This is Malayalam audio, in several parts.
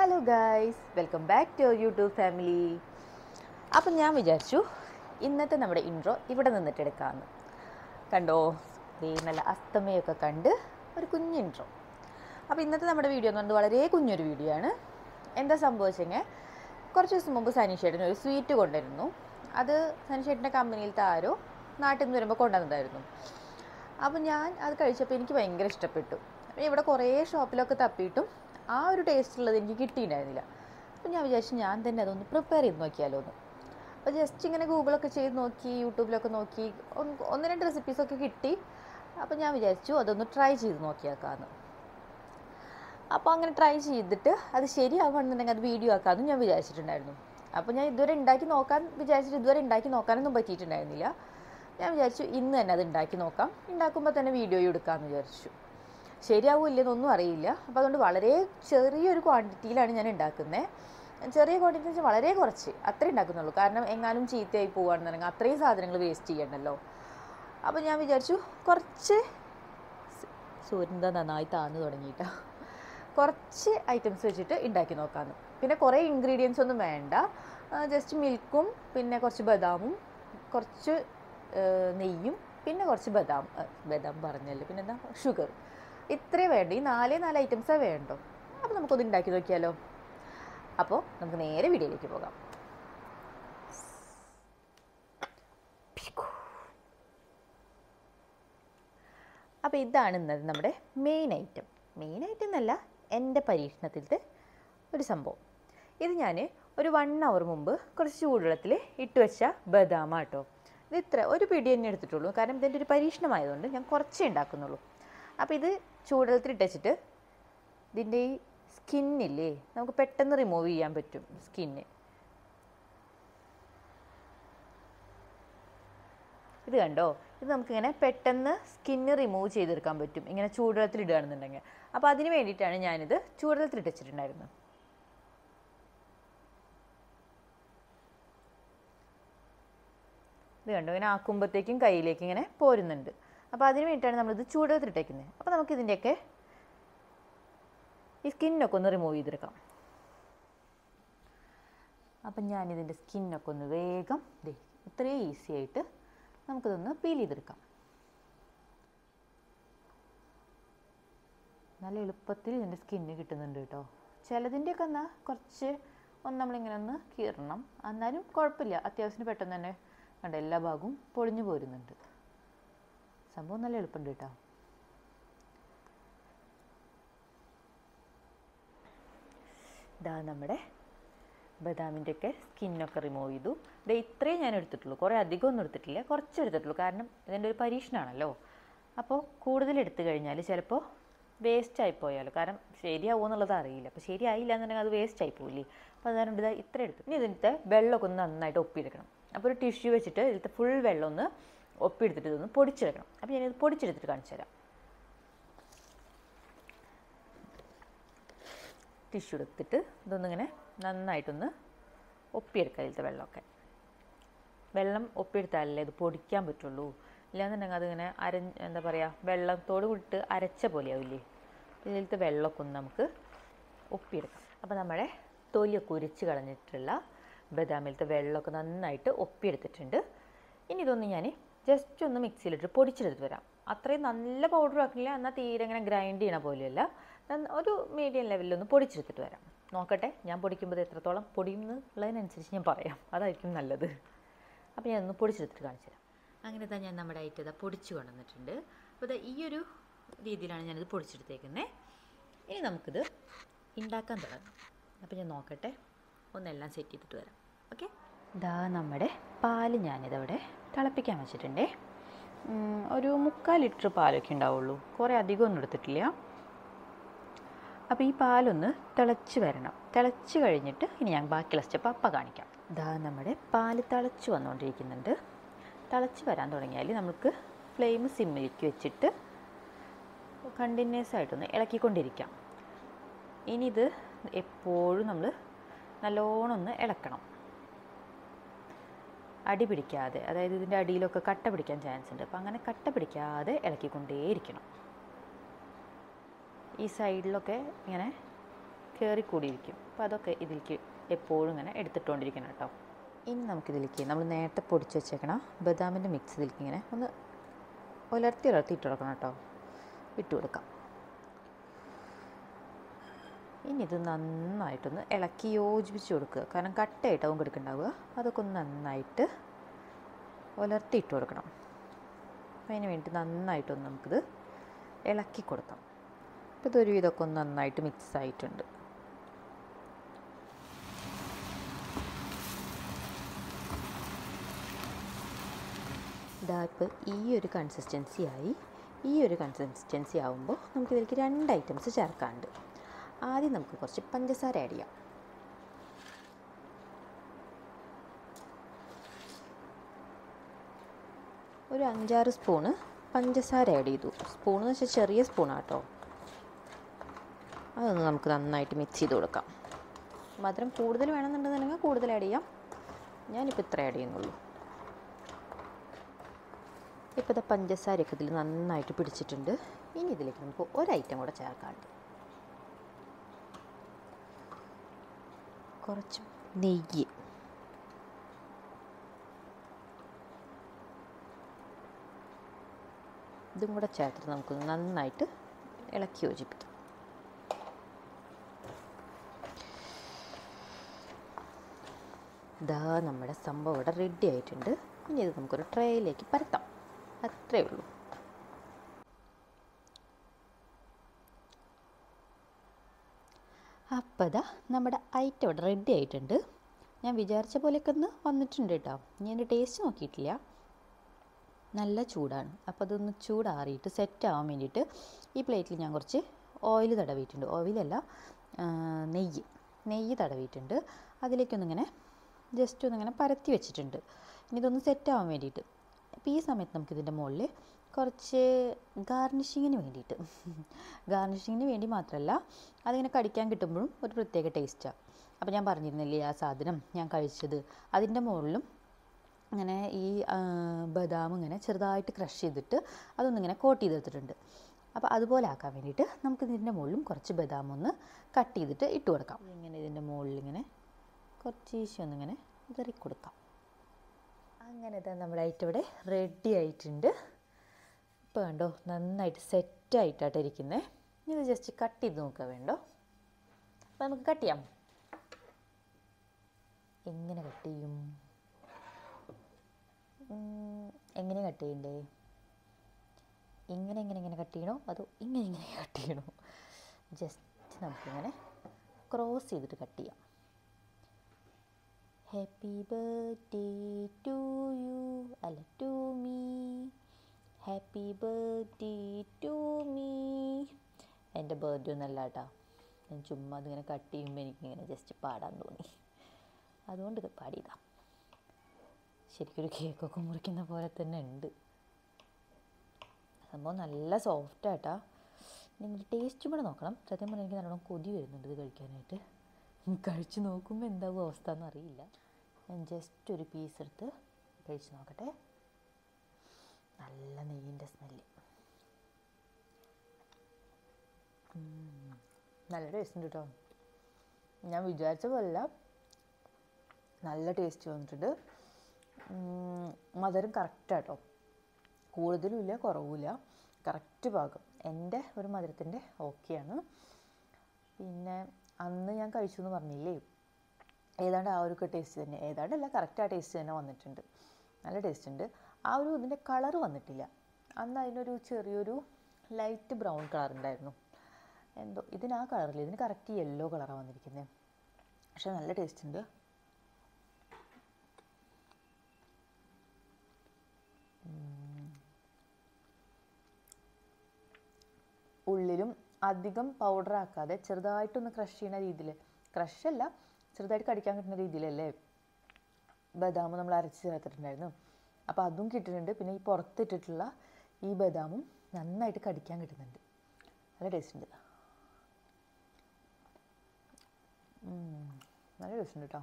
hello guys welcome back to YouTube family അപ്പം ഞാൻ വിചാരിച്ചു ഇന്നത്തെ നമ്മുടെ ഇൻട്രോ ഇവിടെ നിന്നിട്ട് എടുക്കാമെന്ന് കണ്ടോ ദേ നല്ല അസ്തമയൊക്കെ കണ്ട് ഒരു കുഞ്ഞ് ഇൻട്രോ അപ്പോൾ ഇന്നത്തെ നമ്മുടെ വീഡിയോ എന്ന് പറയുന്നത് വളരെ കുഞ്ഞൊരു വീഡിയോ ആണ് എന്താ സംഭവിച്ചെങ്കിൽ കുറച്ച് ദിവസം മുമ്പ് സനീഷേട്ടൻ ഒരു സ്വീറ്റ് കൊണ്ടുവരുന്നു അത് സനീഷേട്ടൻ്റെ കമ്പനിയിലത്തെ ആരോ നാട്ടിൽ നിന്ന് വരുമ്പോൾ കൊണ്ടുവന്നതായിരുന്നു അപ്പോൾ ഞാൻ അത് കഴിച്ചപ്പോൾ എനിക്ക് ഭയങ്കര ഇഷ്ടപ്പെട്ടു അപ്പോൾ ഇവിടെ കുറേ ഷോപ്പിലൊക്കെ തപ്പിയിട്ടും ആ ഒരു ടേസ്റ്റ് ഉള്ളത് എനിക്ക് കിട്ടിയിട്ടുണ്ടായിരുന്നില്ല അപ്പോൾ ഞാൻ വിചാരിച്ചു ഞാൻ തന്നെ അതൊന്ന് പ്രിപ്പയർ ചെയ്ത് നോക്കിയാലോ എന്ന് അപ്പോൾ ജസ്റ്റ് ഇങ്ങനെ ഗൂഗിളൊക്കെ ചെയ്ത് നോക്കി യൂട്യൂബിലൊക്കെ നോക്കി ഒന്ന് ഒന്ന് രണ്ട് റെസിപ്പീസൊക്കെ കിട്ടി അപ്പോൾ ഞാൻ വിചാരിച്ചു അതൊന്ന് ട്രൈ ചെയ്ത് നോക്കിയാക്കാമെന്ന് അപ്പോൾ അങ്ങനെ ട്രൈ ചെയ്തിട്ട് അത് ശരിയാവുകയാണെന്നുണ്ടെങ്കിൽ അത് വീഡിയോ ആക്കാമെന്നും ഞാൻ വിചാരിച്ചിട്ടുണ്ടായിരുന്നു അപ്പോൾ ഞാൻ ഇതുവരെ ഉണ്ടാക്കി നോക്കാൻ വിചാരിച്ചിട്ട് ഇതുവരെ ഉണ്ടാക്കി നോക്കാനൊന്നും പറ്റിയിട്ടുണ്ടായിരുന്നില്ല ഞാൻ വിചാരിച്ചു ഇന്ന് തന്നെ അത് ഉണ്ടാക്കി നോക്കാം ഉണ്ടാക്കുമ്പോൾ തന്നെ വീഡിയോ എടുക്കാമെന്ന് വിചാരിച്ചു ശരിയാവില്ലെന്നൊന്നും അറിയില്ല അപ്പോൾ അതുകൊണ്ട് വളരെ ചെറിയൊരു ക്വാണ്ടിറ്റിയിലാണ് ഞാൻ ഉണ്ടാക്കുന്നത് ചെറിയ ക്വാണ്ടിറ്റി വെച്ചാൽ വളരെ കുറച്ച് അത്രേ ഉണ്ടാക്കുന്നുള്ളൂ കാരണം എങ്ങാനും ചീത്തയായി പോവുകയാണെന്നുണ്ടെങ്കിൽ അത്രയും സാധനങ്ങൾ വേസ്റ്റ് ചെയ്യണ്ടല്ലോ അപ്പോൾ ഞാൻ വിചാരിച്ചു കുറച്ച് സൂര്യൻ ദാ നന്നായി താന്നു തുടങ്ങിയിട്ടാ കുറച്ച് ഐറ്റംസ് വെച്ചിട്ട് ഉണ്ടാക്കി നോക്കാമെന്ന് പിന്നെ കുറേ ഇൻഗ്രീഡിയൻസ് ഒന്നും വേണ്ട ജസ്റ്റ് മിൽക്കും പിന്നെ കുറച്ച് ബദാമും കുറച്ച് ഏഹ്, നെയ്യും പിന്നെ കുറച്ച് ബദാം ഏഹ്, ബദാം പറഞ്ഞല്ലോ പിന്നെ എന്താ ഷുഗർ ഇത്രേ വേണ്ട ഈ നാലേ നാല് ഐറ്റംസേ വേണ്ടോ അപ്പോൾ നമുക്കൊന്ന് ഉണ്ടാക്കി നോക്കിയാലോ അപ്പോൾ നമുക്ക് നേരെ വീഡിയോയിലേക്ക് പോകാം അപ്പോൾ ഇതാണ് ഇന്നത് നമ്മുടെ മെയിൻ ഐറ്റം മെയിൻ ഐറ്റം എന്നല്ല എൻ്റെ പരീക്ഷണത്തിലത്തെ ഒരു സംഭവം ഇത് ഞാൻ ഒരു വൺ അവർ മുമ്പ് കുറച്ച് ചൂടുവെള്ളത്തിൽ ഇട്ട് വെച്ച ബദാമ കേട്ടോ ഇത് ഇത്ര ഒരു പിടി തന്നെ എടുത്തിട്ടുള്ളൂ കാരണം ഇതിൻ്റെ ഒരു പരീക്ഷണമായതുകൊണ്ട് ഞാൻ കുറച്ചേ ഉണ്ടാക്കുന്നുള്ളൂ അപ്പോൾ ഇത് ചൂടുവെള്ളത്തിൽ ഇട്ട് വെച്ചിട്ട് ഇതിൻ്റെ ഈ സ്കിന്നില്ലേ നമുക്ക് പെട്ടെന്ന് റിമൂവ് ചെയ്യാൻ പറ്റും സ്കിന്ന് ഇത് കണ്ടോ ഇത് നമുക്കിങ്ങനെ പെട്ടെന്ന് സ്കിന്ന് റിമൂവ് ചെയ്തെടുക്കാൻ പറ്റും ഇങ്ങനെ ചൂടുവെള്ളത്തിൽ ഇടുകയാണെന്നുണ്ടെങ്കിൽ അപ്പോൾ അതിന് വേണ്ടിയിട്ടാണ് ഞാനിത് ചൂടുവെള്ളത്തിൽ ഇട്ട് വെച്ചിട്ടുണ്ടായിരുന്നത് ഇത് കണ്ടോ ഇങ്ങനെ ആക്കുമ്പോഴത്തേക്കും കയ്യിലേക്ക് ഇങ്ങനെ പോരുന്നുണ്ട് അപ്പോൾ അതിന് വേണ്ടിയിട്ടാണ് നമ്മളിത് ചൂടുവെള്ളത്തിൽ ഇട്ടേക്കുന്നത് അപ്പോൾ നമുക്ക് ഇതിൻ്റെയൊക്കെ ഈ സ്കിന്നൊക്കെ ഒന്ന് റിമൂവ് ചെയ്തെടുക്കാം അപ്പം ഞാനിതിൻ്റെ സ്കിന്നൊക്കെ ഒന്ന് വേഗം ദേ ഇത്രയും ഈസി ആയിട്ട് നമുക്കിതൊന്ന് പീൽ ചെയ്തെടുക്കാം നല്ല എളുപ്പത്തിൽ ഇതിൻ്റെ സ്കിന്ന് കിട്ടുന്നുണ്ട് കേട്ടോ ചിലതിൻ്റെയൊക്കെ എന്നാൽ കുറച്ച് ഒന്ന് നമ്മളിങ്ങനെ ഒന്ന് കീറണം എന്നാലും കുഴപ്പമില്ല അത്യാവശ്യത്തിന് പെട്ടെന്ന് തന്നെ കണ്ട എല്ലാ ഭാഗവും പൊളിഞ്ഞു പോരുന്നുണ്ട് സംഭവം നല്ല എളുപ്പമുണ്ട് കേട്ടോ ഇതാ നമ്മുടെ ബദാമിൻ്റെ ഒക്കെ സ്കിന്നൊക്കെ റിമൂവ് ചെയ്തു ഇത് ഇത്രയും ഞാൻ എടുത്തിട്ടുള്ളൂ കുറേ അധികം ഒന്നും എടുത്തിട്ടില്ല കുറച്ച് എടുത്തിട്ടുള്ളൂ കാരണം ഇതിൻ്റെ ഒരു പരീക്ഷണമാണല്ലോ അപ്പോൾ കൂടുതൽ എടുത്തു കഴിഞ്ഞാൽ ചിലപ്പോൾ വേസ്റ്റ് ആയി പോയാലോ കാരണം ശരിയാവുമോ എന്നുള്ളത് അറിയില്ല അപ്പോൾ ശരിയായില്ല എന്നുണ്ടെങ്കിൽ അത് വേസ്റ്റ് ആയി പോയില്ലേ അപ്പോൾ അതുകൊണ്ട് ഇതാ ഇത്ര എടുത്തു ഇനി ഇതിൻ്റെ വെള്ളമൊക്കെ ഒന്ന് നന്നായിട്ട് ഒപ്പിയെടുക്കണം അപ്പോൾ ഒരു ടിഷ്യൂ വെച്ചിട്ട് ഇതിലത്തെ ഫുൾ വെള്ളം ഒന്ന് ഒപ്പിയെടുത്തിട്ട് ഇതൊന്ന് പൊടിച്ചെടുക്കണം അപ്പോൾ ഞാനിത് പൊടിച്ചെടുത്തിട്ട് കാണിച്ചു തരാം ടിഷ്യൂ എടുത്തിട്ട് ഇതൊന്നിങ്ങനെ നന്നായിട്ടൊന്ന് ഒപ്പിയെടുക്കുക ഇതിലത്തെ വെള്ളമൊക്കെ വെള്ളം ഒപ്പിയെടുത്താലല്ലേ ഇത് പൊടിക്കാൻ പറ്റുള്ളൂ ഇല്ലാന്നുണ്ടെങ്കിൽ അതിങ്ങനെ അര എന്താ പറയുക വെള്ളത്തോട് കൂടിയിട്ട് അരച്ച പോലെയാവില്ലേ ഇതിലത്തെ വെള്ളമൊക്കെ ഒന്ന് നമുക്ക് ഒപ്പിയെടുക്കാം അപ്പോൾ നമ്മുടെ തൊലിയൊക്കെ ഉരിച്ച് കളഞ്ഞിട്ടുള്ള ബദാമിലത്തെ വെള്ളമൊക്കെ നന്നായിട്ട് ഒപ്പിയെടുത്തിട്ടുണ്ട് ഇനി ഇതൊന്ന് ഞാൻ ജസ്റ്റ് ഒന്ന് മിക്സിയിലിട്ട് പൊടിച്ചെടുത്ത് വരാം അത്രയും നല്ല പൗഡർ ആക്കില്ല എന്നാൽ തീരെ ഇങ്ങനെ ഗ്രൈൻഡ് ചെയ്യണ പോലെയല്ല നന്ന- ഒരു മീഡിയം ലെവലിലൊന്ന് പൊടിച്ചെടുത്തിട്ട് വരാം നോക്കട്ടെ ഞാൻ പൊടിക്കുമ്പോൾ ഇത് എത്രത്തോളം പൊടിയുന്നുള്ളതിനനുസരിച്ച് ഞാൻ പറയാം അതായിരിക്കും നല്ലത് അപ്പോൾ ഞാൻ ഒന്ന് പൊടിച്ചെടുത്തിട്ട് കാണിച്ചു തരാം അങ്ങനെ തന്നെ ഞാൻ നമ്മുടെ ഐറ്റം ഇതാ പൊടിച്ചു കൊണ്ടുവന്നിട്ടുണ്ട് അപ്പോൾ ഇതാ ഈ ഒരു രീതിയിലാണ് ഞാനിത് പൊടിച്ചെടുത്തേക്കുന്നത് ഇനി നമുക്കിത് ഉണ്ടാക്കാൻ തുടങ്ങാം അപ്പോൾ ഞാൻ നോക്കട്ടെ ഒന്നെല്ലാം സെറ്റ് ചെയ്തിട്ട് വരാം ഓക്കെ ഇതാ നമ്മുടെ പാല് ഞാനിതവിടെ തിളപ്പിക്കാൻ വെച്ചിട്ടുണ്ടേ ഉം, ഒരു മുക്കാൽ ലിറ്റർ പാലൊക്കെ ഉണ്ടാവുള്ളൂ കുറേ അധികമൊന്നും എടുത്തിട്ടില്ല അപ്പോൾ ഈ പാലൊന്ന് തിളച്ച് വരണം തിളച്ച് കഴിഞ്ഞിട്ട് ഇനി ഞാൻ ബാക്കിയുള്ള സ്റ്റെപ്പ് അപ്പം കാണിക്കാം ഇതാ നമ്മുടെ പാല് തിളച്ച് വന്നുകൊണ്ടിരിക്കുന്നുണ്ട് തിളച്ച് വരാൻ തുടങ്ങിയാൽ നമുക്ക് ഫ്ലെയിം സിമ്മിലേക്ക് വെച്ചിട്ട് കണ്ടിന്യൂസ് ആയിട്ടൊന്ന് ഇളക്കിക്കൊണ്ടിരിക്കാം ഇനി ഇത് എപ്പോഴും നമ്മൾ നല്ലോണം ഒന്ന് ഇളക്കണം അടി പിടിക്കാതെ അതായത് ഇതിൻ്റെ അടിയിലൊക്കെ കട്ട പിടിക്കാൻ ചാൻസ് ഉണ്ട് അപ്പോൾ അങ്ങനെ കട്ട പിടിക്കാതെ ഇളക്കിക്കൊണ്ടേയിരിക്കണം ഈ സൈഡിലൊക്കെ ഇങ്ങനെ കയറിക്കൂടിയിരിക്കും അപ്പോൾ അതൊക്കെ ഇതിലേക്ക് എപ്പോഴും ഇങ്ങനെ എടുത്തിട്ടുകൊണ്ടിരിക്കണം കേട്ടോ ഇനി നമുക്കിതിലേക്ക് നമ്മൾ നേരത്തെ പൊടിച്ച് വെച്ചേക്കണ ബദാമിൻ്റെ മിക്സ് ഇതിലേക്ക് ഇങ്ങനെ ഒന്ന് ഉലർത്തി ഉലർത്തി ഇട്ട് കൊടുക്കണം കേട്ടോ ഇട്ട് കൊടുക്കാം ഇനി ഇത് നന്നായിട്ടൊന്ന് ഇളക്കി യോജിപ്പിച്ച് കൊടുക്കുക കാരണം കട്ടയായിട്ടാവും കിടക്കുന്നുണ്ടാവുക അതൊക്കെ ഒന്ന് നന്നായിട്ട് ഉലർത്തി ഇട്ട് കൊടുക്കണം അപ്പം അതിന് വേണ്ടി നന്നായിട്ടൊന്ന് നമുക്കിത് ഇളക്കി കൊടുക്കാം അപ്പോൾ ഇതൊരു ഇതൊക്കെ ഒന്ന് നന്നായിട്ട് മിക്സ് ആയിട്ടുണ്ട് ഇതാ ഇപ്പോൾ ഈ ഒരു കൺസിസ്റ്റൻസി ആയി ഈ ഒരു കൺസിസ്റ്റൻസി ആവുമ്പോൾ നമുക്കിതിലേക്ക് രണ്ട് ഐറ്റംസ് ചേർക്കാനുണ്ട് ആദ്യം നമുക്ക് കുറച്ച് പഞ്ചസാര ആഡ് ചെയ്യാം ഒരു അഞ്ചാറ് സ്പൂണ് പഞ്ചസാര ആഡ് ചെയ്തു സ്പൂൺ എന്ന് വെച്ചാൽ ചെറിയ സ്പൂണാട്ടോ അതൊന്ന് നമുക്ക് നന്നായിട്ട് മിക്സ് ചെയ്ത് കൊടുക്കാം മധുരം കൂടുതൽ വേണമെന്നുണ്ടെന്നുണ്ടെങ്കിൽ കൂടുതൽ ആഡ് ചെയ്യാം ഞാനിപ്പോൾ ഇത്ര ആഡ് ചെയ്യുന്നുള്ളൂ ഇപ്പോൾ ഇത് പഞ്ചസാരയൊക്കെ ഇതിൽ നന്നായിട്ട് പിടിച്ചിട്ടുണ്ട് ഇനി ഇതിലേക്ക് നമുക്ക് ഒരു ഐറ്റം കൂടെ ചേർക്കാനുണ്ട് കുറച്ച് നെയ്യ് ഇതും കൂടെ ചേർത്തിട്ട് നമുക്ക് നന്നായിട്ട് ഇളക്കി യോജിപ്പിക്കാം ഇതാ നമ്മുടെ സംഭവം ഇവിടെ റെഡി ആയിട്ടുണ്ട് ഇനി ഇത് നമുക്കൊരു ട്രേയിലേക്ക് പരത്താം അത്രേ ഉള്ളൂ അപ്പോൾ ഇതാ നമ്മുടെ ഐറ്റം ഇവിടെ റെഡി ആയിട്ടുണ്ട് ഞാൻ വിചാരിച്ച പോലെയൊക്കെ ഒന്ന് വന്നിട്ടുണ്ട് കേട്ടോ ഞാൻ എൻ്റെ ടേസ്റ്റ് നോക്കിയിട്ടില്ല നല്ല ചൂടാണ് അപ്പോൾ അതൊന്ന് ചൂടാറിയിട്ട് സെറ്റ് ആവാൻ വേണ്ടിയിട്ട് ഈ പ്ലേറ്റിൽ ഞാൻ കുറച്ച് ഓയിൽ തടവിയിട്ടുണ്ട് ഓയിലല്ല നെയ്യ് നെയ്യ് തടവിയിട്ടുണ്ട് അതിലേക്കൊന്നിങ്ങനെ ജസ്റ്റ് ഒന്നിങ്ങനെ പരത്തി വെച്ചിട്ടുണ്ട് ഇനി ഇതൊന്ന് സെറ്റ് ആവാൻ വേണ്ടിയിട്ട് അപ്പോൾ ഈ സമയത്ത് നമുക്കിതിൻ്റെ മുകളിൽ കുറച്ച് ഗാർണിഷിങ്ങിന് വേണ്ടിയിട്ട് ഗാർണിഷിങ്ങിന് വേണ്ടി മാത്രമല്ല അതിങ്ങനെ കടിക്കാൻ കിട്ടുമ്പോഴും ഒരു പ്രത്യേക ടേസ്റ്റാണ് അപ്പോൾ ഞാൻ പറഞ്ഞിരുന്നില്ലേ ആ സാധനം ഞാൻ കഴിച്ചത് അതിൻ്റെ മുകളിലും ഇങ്ങനെ ഈ ബദാം ഇങ്ങനെ ചെറുതായിട്ട് ക്രഷ് ചെയ്തിട്ട് അതൊന്നിങ്ങനെ കോട്ട് ചെയ്തെടുത്തിട്ടുണ്ട് അപ്പോൾ അതുപോലെ ആക്കാൻ വേണ്ടിയിട്ട് നമുക്ക് ഇതിൻ്റെ മുകളിലും കുറച്ച് ബദാം ഒന്ന് കട്ട് ചെയ്തിട്ട് ഇട്ട് കൊടുക്കാം ഇങ്ങനെ ഇതിൻ്റെ മുകളിൽ ഇങ്ങനെ കുറച്ച് ഈശി ഒന്നിങ്ങനെ ഇതറി കൊടുക്കാം അങ്ങനെ തന്നെ നമ്മുടെ ഐറ്റം ഇവിടെ റെഡി ആയിട്ടുണ്ട് ഇപ്പോൾ കണ്ടോ നന്നായിട്ട് സെറ്റായിട്ടാണ് ഇരിക്കുന്നത് ഇനി ഇത് ജസ്റ്റ് കട്ട് ചെയ്ത് നോക്കുക വേണ്ടോ അപ്പോൾ നമുക്ക് കട്ട് ചെയ്യാം എങ്ങനെ കട്ട് ചെയ്യും എങ്ങനെ കട്ട് ചെയ്യണ്ടേ ഇങ്ങനെ ഇങ്ങനെ ഇങ്ങനെ കട്ട് ചെയ്യണോ അതോ ഇങ്ങനെ ഇങ്ങനെ കട്ട് ചെയ്യണോ ജസ്റ്റ് നമുക്കിങ്ങനെ ക്രോസ് ചെയ്തിട്ട് കട്ട് ചെയ്യാം ഹാപ്പി ബർത്ത്ഡേ ടു യു അല്ല to me happy birthday to me എൻ്റെ ബർത്ത്ഡേ ഒന്നല്ല കേട്ടോ ഞാൻ ചുമ്മാ അതിങ്ങനെ കട്ട് ചെയ്യുമ്പോൾ എനിക്കിങ്ങനെ ജസ്റ്റ് പാടാൻ തോന്നി അതുകൊണ്ട് പാടിയതാ ശരിക്കൊരു കേക്കൊക്കെ മുറിക്കുന്ന പോലെ തന്നെ ഉണ്ട് സംഭവം നല്ല സോഫ്റ്റ് ആട്ടാ നിങ്ങൾ ടേസ്റ്റും കൂടെ നോക്കണം സത്യം പറഞ്ഞാൽ എനിക്ക് നല്ലോണം കൊതി വരുന്നുണ്ട് ഇത് കഴിക്കാനായിട്ട് കഴിച്ച് നോക്കുമ്പോൾ എന്താവും അവസ്ഥ എന്ന് അറിയില്ല ഞാൻ ജസ്റ്റ് ഒരു പീസ് എടുത്ത് കഴിച്ച് നോക്കട്ടെ നല്ല നെയ്യിൻ്റെ സ്മെല്ല് നല്ല ടേസ്റ്റ് ഉണ്ട് കേട്ടോ ഞാൻ വിചാരിച്ച പോലല്ല നല്ല ടേസ്റ്റ് വന്നിട്ടുണ്ട് മധുരം കറക്റ്റാട്ടോ കൂടുതലും ഇല്ല കുറവുമില്ല കറക്റ്റ് പാകം എൻ്റെ ഒരു മധുരത്തിൻ്റെ ഓക്കെയാണ് പിന്നെ അന്ന് ഞാൻ കഴിച്ചു എന്ന് പറഞ്ഞില്ലേ ഏതാണ്ട് ആ ഒരു ടേസ്റ്റ് തന്നെ ഏതാണ്ടല്ല കറക്റ്റ് ആ ടേസ്റ്റ് തന്നെ വന്നിട്ടുണ്ട് നല്ല ടേസ്റ്റ് ഉണ്ട് ആ ഒരു ഇതിൻ്റെ കളർ വന്നിട്ടില്ല അന്ന് അതിനൊരു ചെറിയൊരു ലൈറ്റ് ബ്രൗൺ കളർ ഉണ്ടായിരുന്നു എന്തോ ഇതിന് ആ കളറില്ല ഇതിന് കറക്റ്റ് യെല്ലോ കളറാണ് വന്നിരിക്കുന്നത് പക്ഷേ നല്ല ടേസ്റ്റ് ഉണ്ട് ഉള്ളിലും അധികം പൗഡർ ആക്കാതെ ചെറുതായിട്ടൊന്ന് ക്രഷ് ചെയ്യുന്ന രീതിയിൽ ക്രഷല്ല ചെറുതായിട്ട് കടിക്കാൻ കിട്ടുന്ന രീതിയിലല്ലേ ബദാം നമ്മൾ അരച്ച് ചേർത്തിട്ടുണ്ടായിരുന്നു അപ്പോൾ അതും കിട്ടുന്നുണ്ട് പിന്നെ ഈ പുറത്തിട്ടിട്ടുള്ള ഈ ബദാമും നന്നായിട്ട് കടിക്കാൻ കിട്ടുന്നുണ്ട് നല്ല ടേസ്റ്റ് ഉണ്ട് നല്ല ടേസ്റ്റ് ഉണ്ട് കേട്ടോ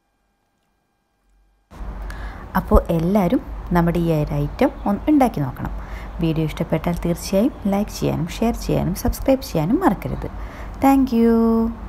അപ്പോൾ എല്ലാവരും നമ്മുടെ ഈ ഒരു ഐറ്റം ഒന്ന് ഉണ്ടാക്കി നോക്കണം വീഡിയോ ഇഷ്ടപ്പെട്ടാൽ തീർച്ചയായും ലൈക്ക് ചെയ്യാനും ഷെയർ ചെയ്യാനും സബ്സ്ക്രൈബ് ചെയ്യാനും മറക്കരുത് താങ്ക്